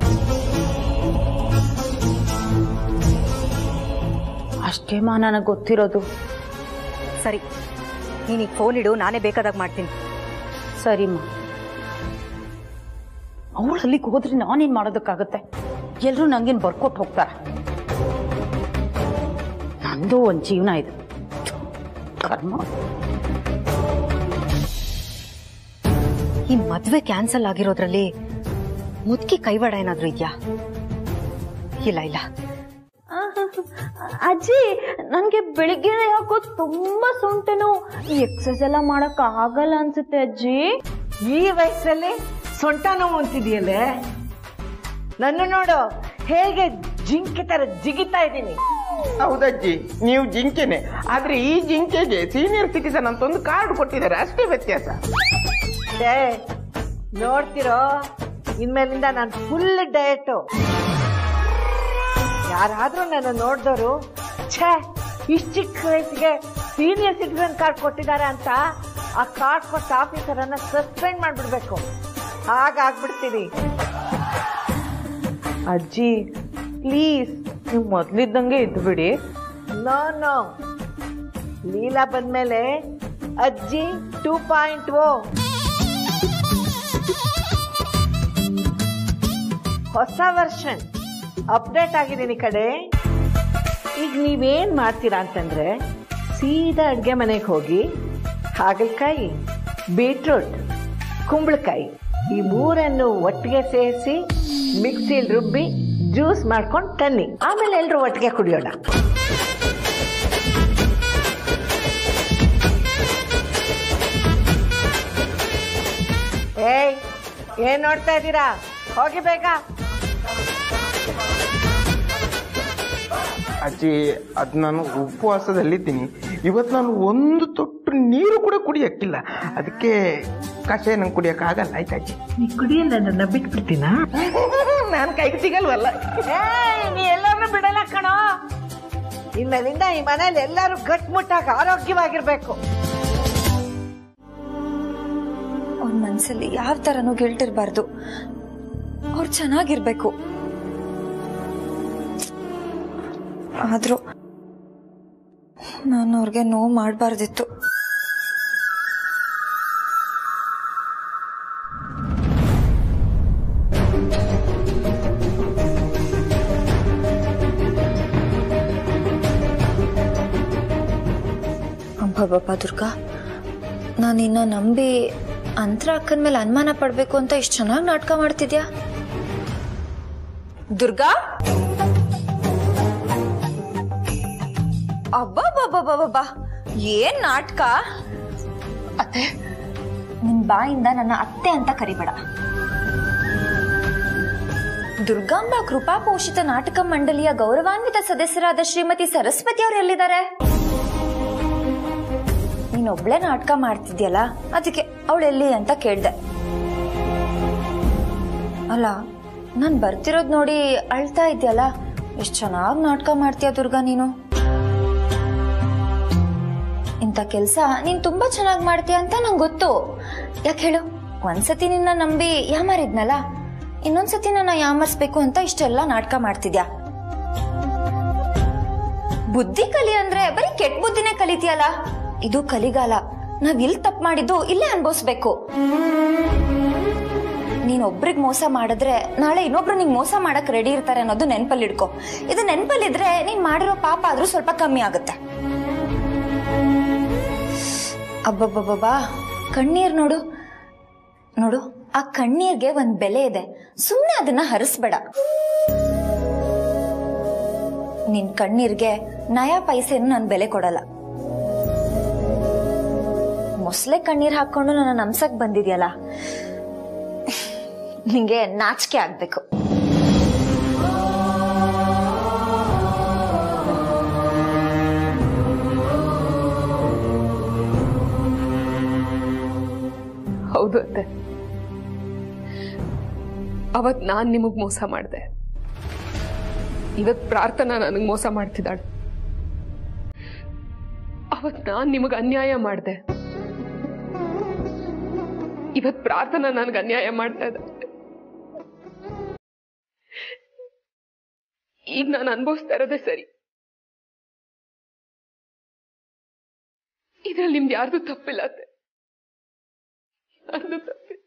ಅಷ್ಟೇಮಾ ನನಗೆ ಗೊತ್ತಿರೋದು ಸರಿ ನೀನೀಗ ಫೋನ್ ಇಡು ನಾನೇ ಬೇಕಾದಾಗ ಮಾಡ್ತೀನಿ ಸರಿಮ್ಮ ಅವಳು ಅಲ್ಲಿಗೆ ಹೋದ್ರೆ ನಾನೇನು ಮಾಡೋದಕ್ಕಾಗತ್ತೆ ಎಲ್ಲರೂ ನಂಗೇನು ಬರ್ಕೊಟ್ಟು ಹೋಗ್ತಾರೆ ನಂದು ಒಂದು ಜೀವನ ಇದು ಕರ್ಮ ಈ ಮದ್ವೆ ಕ್ಯಾನ್ಸಲ್ ಆಗಿರೋದ್ರಲ್ಲಿ ಮುದ್ಕಿ ಕೈವಾಡ ಏನಾದ್ರೂ ಇದ್ಯಾ ಇಲ್ಲ ಇಲ್ಲ ಅಜ್ಜಿ ನನ್ಗೆ ಬೆಳಿಗ್ಗೆ ಯಾಕೋ ತುಂಬಾ ಸೊಂಟನು ಎಕ್ಸರ್ಸೈಸ್ ಎಲ್ಲ ಮಾಡಕ್ ಆಗಲ್ಲ ಅನ್ಸುತ್ತೆ ಅಜ್ಜಿ ಈ ವಯಸ್ಸಲ್ಲಿ ಸೊಂಟ ನೋವು ಅಂತಿದೆಯಲ್ಲೇ ನನ್ನ ನೋಡು ಹೇಗೆ ಜಿಂಕೆ ತರ ಜಿಗಿತಾ ಇದ್ದೀನಿ ಹೌದಜ್ಜಿ ನೀವು ಜಿಂಕೆನೆ ಆದ್ರೆ ಈ ಜಿಂಕೆಗೆ ಸೀನಿಯರ್ ಸಿಟಿಸನ್ ಅಂತ ಒಂದು ಕಾರ್ಡ್ ಕೊಟ್ಟಿದ್ದಾರೆ ಅಷ್ಟೇ ವ್ಯತ್ಯಾಸ ಏ ನೋಡ್ತಿರೋ ಇನ್ಮೇಲಿಂದ ನಾನು ಫುಲ್ ಡಯಟು ಯಾರಾದ್ರೂ ನನ್ನ ನೋಡಿದವರು ಛೇ ಇಷ್ಟು ಚಿಕ್ಕ ವಯಸ್ಸಿಗೆ ಸೀನಿಯರ್ ಸಿಟಿಸನ್ ಕಾರ್ಡ್ ಕೊಟ್ಟಿದ್ದಾರೆ ಅಂತ ಆ ಕಾರ್ಡ್ ಕೊಟ್ಟ ಆಫೀಸರನ್ನ ಸಸ್ಪೆಂಡ್ ಮಾಡ್ಬಿಡ್ಬೇಕು ಹಾಗಾಗ್ಬಿಡ್ತೀನಿ ಅಜ್ಜಿ ಪ್ಲೀಸ್ ನೀವು ಮೊದ್ಲಿದ್ದಂಗೆ ಇದ್ದು ಬಿಡಿ ನೋ ನೋ ಲೀಲಾ ಬಂದ್ಮೇಲೆ ಅಜ್ಜಿ ಟೂ ಪಾಯಿಂಟ್ ಓ ಹೊಸ ವರ್ಷನ್ ಅಪ್ಡೇಟ್ ಆಗಿದ್ದೀನಿ ಕಡೆ ಈಗ ನೀವೇನ್ ಮಾಡ್ತೀರಾ ಅಂತಂದ್ರೆ ಸೀದಾ ಅಡ್ಗೆ ಮನೆಗೆ ಹೋಗಿ ಹಾಗಲಕಾಯಿ ಬೀಟ್ರೂಟ್ ಕುಂಬಳಕಾಯಿ ಈ ಮೂರನ್ನು ಒಟ್ಟಿಗೆ ಸೇರಿಸಿ ಮಿಕ್ಸಿಲಿ ರುಬ್ಬಿ ಜ್ಯೂಸ್ ಮಾಡ್ಕೊಂಡು ತನ್ನಿ ಆಮೇಲೆ ಎಲ್ಲರೂ ಒಟ್ಟಿಗೆ ಕುಡಿಯೋಣ ಏಯ್ ಏನ್ ನೋಡ್ತಾ ಇದ್ದೀರಾ ಹೋಗಿ ಬೇಗ ಅಜ್ಜಿ ಅದ್ ನಾನು ಉಪವಾಸದಲ್ಲಿದ್ದೀನಿ ಇವತ್ತು ನಾನು ಒಂದು ತೊಟ್ಟು ನೀರು ಕೂಡ ಕುಡಿಯಕ್ಕಿಲ್ಲ ಅದಕ್ಕೆ ಕಷಾಯ ನಂಗೆ ಕುಡಿಯಕ್ ಆಗಲ್ಲ ಆಯ್ತಾ ಅಜ್ಜಿ ನೀ ಕುಡಿಯಲ್ಲ ನನ್ನ ಬಿಟ್ಬಿಡ್ತೀನಾ ನಾನು ಕೈಗೆ ಸಿಗಲ್ವಲ್ಲ ಏಯ್ ನೀ ಎಲ್ಲರನ್ನೂ ಬಿಡಲ್ಲ ಕಣೋ ಇನ್ಮೇಲಿಂದ ಈ ಮನೇಲಿ ಎಲ್ಲರೂ ಗಟ್ಮುಟ್ಟಾಗಿ ಆರೋಗ್ಯವಾಗಿರ್ಬೇಕು ಅವ್ರ ಮನ್ಸಲ್ಲಿ ಯಾವ ಥರನೂ ಗಿಲ್ಟ್ ಇರಬಾರ್ದು ಅವ್ರು ಚೆನ್ನಾಗಿರ್ಬೇಕು ಆದ್ರೂ ನಾನು ಅವ್ರಿಗೆ ನೋವು ಮಾಡಬಾರ್ದಿತ್ತು ಅಬ್ಬಬ್ಬಬ್ಬ ದುರ್ಗಾ ನಾನು ನಿನ್ನ ನಂಬಿ ಅಂತರ ಅಕ್ಕನ ಮೇಲೆ ಅನುಮಾನ ಪಡ್ಬೇಕು ಅಂತ ಇಷ್ಟು ಚೆನ್ನಾಗಿ ನಾಟಕ ಮಾಡ್ತಿದ್ಯಾ ದುರ್ಗಾ ಅಬ್ಬಬ್ಬಬ್ಬಬ್ಬಬ್ಬ ಏನ್ ನಾಟಕ ಅತ್ತೆ ನಿನ್ ಬಾಯಿಂದ ನನ್ನ ಅತ್ತೆ ಅಂತ ಕರಿಬೇಡ ದುರ್ಗಾಂಬ ಕೃಪಾ ಪೋಷಿತ ನಾಟಕ ಮಂಡಳಿಯ ಗೌರವಾನ್ವಿತ ಸದಸ್ಯರಾದ ಶ್ರೀಮತಿ ಸರಸ್ವತಿ ಅವ್ರು ಎಲ್ಲಿದ್ದಾರೆ ನೀನೊಬ್ಳೆ ನಾಟಕ ಮಾಡ್ತಿದ್ಯಲ್ಲ ಅದಕ್ಕೆ ಅವಳೆಲ್ಲಿ ಅಂತ ಕೇಳ್ದೆ ಅಲ್ಲ ನಾನ್ ಬರ್ತಿರೋದ್ ನೋಡಿ ಅಳ್ತಾ ಇದ್ಯಲ್ಲ ಎಷ್ಟ್ ಚೆನ್ನಾಗ್ ನಾಟಕ ಮಾಡ್ತೀಯ ದುರ್ಗಾ ನೀನು ಇಂಥ ಕೆಲ್ಸ ನೀನ್ ತುಂಬಾ ಚೆನ್ನಾಗ್ ಮಾಡ್ತೀಯ ಅಂತ ನಂಗೆ ಗೊತ್ತು ಯಾಕೆ ಹೇಳು ಒಂದ್ಸತಿ ನಿನ್ನ ನಂಬಿ ಯಾಮಾರಿದ್ನಲ್ಲ ಇನ್ನೊಂದ್ಸತಿ ನನ್ನ ಯಾಮರ್ಸ್ಬೇಕು ಅಂತ ಇಷ್ಟೆಲ್ಲ ನಾಟಕ ಮಾಡ್ತಿದ್ಯಾ ಬುದ್ಧಿ ಕಲಿ ಅಂದ್ರೆ ಬರೀ ಕೆಟ್ಟ ಬುದ್ಧಿನೇ ಕಲಿತೀಯಲ್ಲ ಇದು ಕಲಿಗಾಲ ನಾವ್ ಇಲ್ ತಪ್ಪು ಮಾಡಿದ್ದು ಇಲ್ಲೇ ಅನ್ಭವಿಸ್ಬೇಕು ನೀನ್ ಒಬ್ರಿಗೆ ಮೋಸ ಮಾಡಿದ್ರೆ ನಾಳೆ ಇನ್ನೊಬ್ರು ನಿಂಗ್ ಮೋಸ ಮಾಡಕ್ ರೆಡಿ ಇರ್ತಾರೆ ಅನ್ನೋದು ನೆನ್ಪಲ್ಲಿ ಇಡ್ಕೊ ಇದು ನೆನ್ಪಲ್ಲಿದ್ರೆ ನೀನ್ ಮಾಡಿರೋ ಪಾಪ ಆದ್ರೂ ಸ್ವಲ್ಪ ಕಮ್ಮಿ ಆಗುತ್ತೆ ಅಬ್ಬಬ್ಬಬ್ಬಾ ಕಣ್ಣೀರ್ ನೋಡು ನೋಡು ಆ ಕಣ್ಣೀರ್ಗೆ ಒಂದ್ ಬೆಲೆ ಇದೆ ಸುಮ್ನೆ ಅದನ್ನ ಹರಿಸ್ಬೇಡ ನಿನ್ ಕಣ್ಣೀರ್ಗೆ ನಯ ಪೈಸೆಯನ್ನು ನಾನು ಬೆಲೆ ಕೊಡಲ್ಲ ಮೊಸಳೆ ಕಣ್ಣೀರ್ ಹಾಕೊಂಡು ನನ್ನ ನಮ್ಸಕ್ ಬಂದಿದ್ಯಲ್ಲ ನಿಂಗೆ ನಾಚಿಕೆ ಆಗ್ಬೇಕು ಹೌದು ಅತ್ತೆ ಅವತ್ ನಾನ್ ನಿಮಗ್ ಮೋಸ ಮಾಡಿದೆ ಇವತ್ ಪ್ರಾರ್ಥನಾ ನನಗ್ ಮೋಸ ಮಾಡ್ತಿದ್ದಾಳೆ ಅವತ್ ನಾನ್ ನಿಮಗ್ ಅನ್ಯಾಯ ಮಾಡಿದೆ ಇವತ್ ಪ್ರಾರ್ಥನಾ ನನಗೆ ಅನ್ಯಾಯ ಮಾಡ್ತಾ ಇದೆ ಈಗ ನಾನು ಅನ್ಭವಿಸ್ತಾ ಇರೋದೇ ಸರಿ ಇದ್ರಲ್ಲಿ ನಿಮ್ದು ಯಾರ್ದು ತಪ್ಪಿಲ್ಲ ಅತ್ತೆ ಯಾರ್ದು ತಪ್ಪಿಲ್ಲ